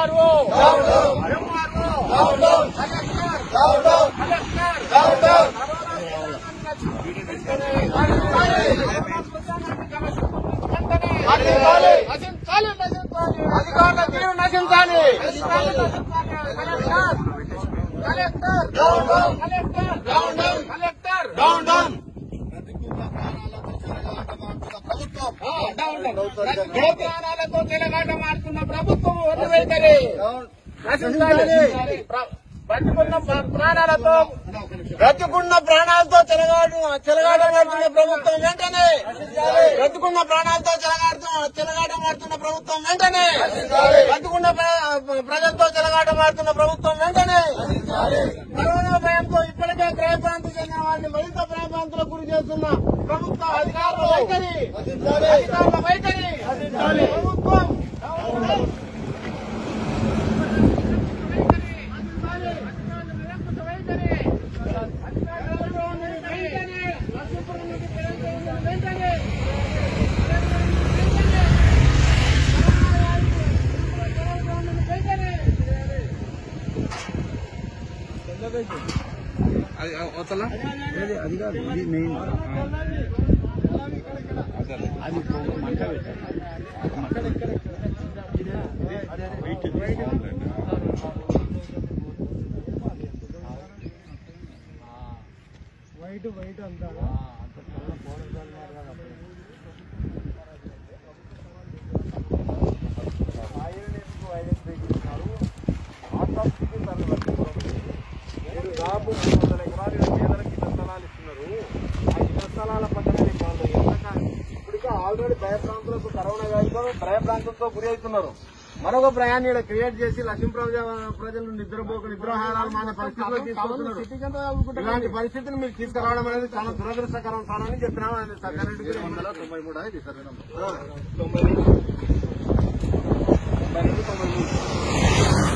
MRO MRO అధికారుల తీరు నశించాలి collector collector collector down down ప్రాణాలతో చెలగాట మారుతున్న ప్రభుత్వం వద్దు వైఖరి నశించాలి ప్ర- బతుకున్న ప్ర- ప్రాణాలతో బ్రతుకున్న ప్రాణాలతో చెలగాడు చెలగాట మారుతున్న ప్రభుత్వం వెంటనే బ్రతుకున్న ప్రాణాలతో చెలగాడుతూ చెలగాట మారుతున్న ప్రభుత్వం వెంటనే బ్రతుకున్న ప్ర- ప్రజలతో చెలగాట మారుతున్న ప్రభుత్వం వెంటనే కరోనా భయంతో ఇప్పటికే భయభ్రాంతి చెందిన వారిని మరింత భయభ్రాంతులకు గురి చేస్తున్న ప్రభుత్వ అధికారుల వైఖరి అధికారుల వైఖరి ప్రభుత్వం అది కాదు ఇది మెయిన్ అది మంట వైట్ వైట్ అంతా మీరు దాదాపు మూడు వందల ఎకరాలు ఇరవై పేదలకు ఇళ్ల స్థలాలు ఇస్తున్నారు ఆ ఇళ్ల స్థలాల పక్కన వాళ్ళు ఎంతగా ఇప్పటికే ఆల్రెడీ భయప్రాంతులకు కరోనా వ్యాధితో భయప్రాంతంతో గురి అవుతున్నారు మరొక భయాన్ని ఇక్కడ క్రియేట్ చేసి లక్ష్మీ ప్రజ ప్రజలు నిద్రపోక నిద్రాహారాలు మానే పరిస్థితిలో తీసుకొస్తున్నారు ఇలాంటి పరిస్థితిని మీరు తీసుకురావడం అనేది చాలా దురదృష్టకరం కాదని చెప్పినాము ఆయన సర్కారెడ్డి గారు వందల తొంభై మూడు అనేది సరేనా తొంభై నుంచి తొంభై నుంచి తొంభై మూడు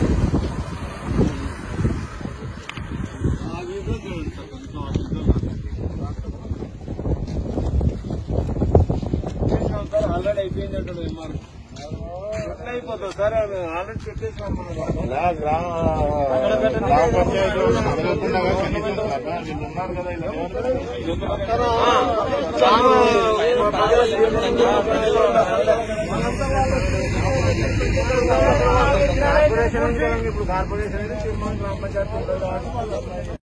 సార్ ఆల్రెడీ అయిపోయింది అంటాడు ఎంఆర్ ఎట్లా అయిపోతుంది సార్ ఆల్రెడీ పెట్టేసినాం మనం గ్రామ పంచాయతీలో మొదలకుండా వీళ్ళు ఉన్నారు కదా కార్పొరేషన్ ఇప్పుడు కార్పొరేషన్ అనేది తీర్మానం గ్రామ పంచాయతీ ఉంటుంది కాబట్టి